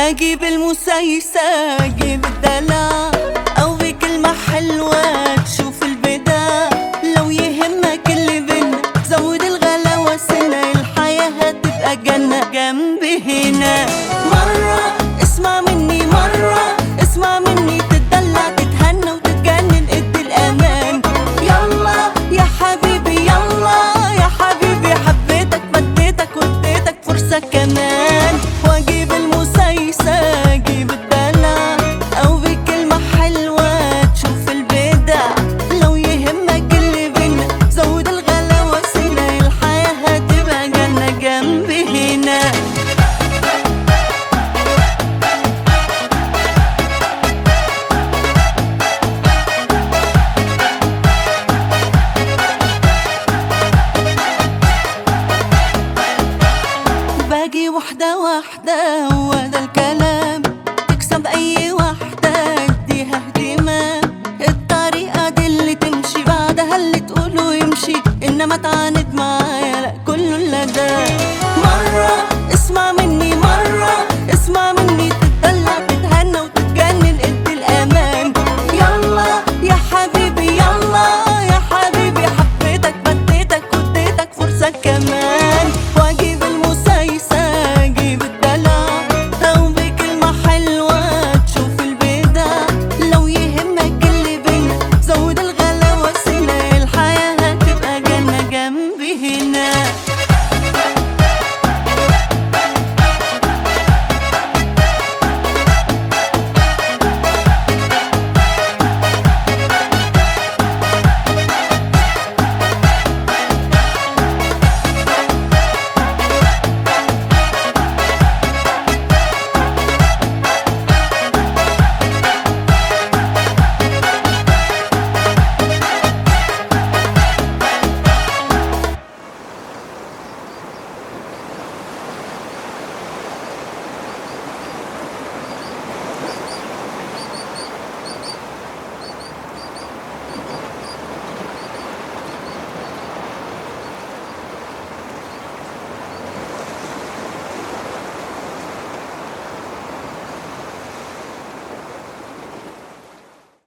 اجيب المسيسة اجيب الدلع او بكلمة حلوة تشوف البداع لو يهمك اللي بينا زود الغلاوة سنة الحياة هتبقى جنة جنبي هنا مرة اسمع مني مرة اسمع مني تتدلع تتهنى وتتجنن ادي الامان يلا يا حبيبي يلا يا حبيبي حبيتك بديتك واديتك فرصة كمان واجيب المسيسة اجيب الدلع او بكلمة حلوة تشوف البدع لو يهمك اللي بينا زود الغلاوة سنة الحياة هتبقى جنة جنبي هنا باجي واحدة واحدة وده الكلام تكسب أي واحدة اديها اهتمام الطريقة دي اللي تمشي بعدها اللي تقوله يمشي إنما تعاني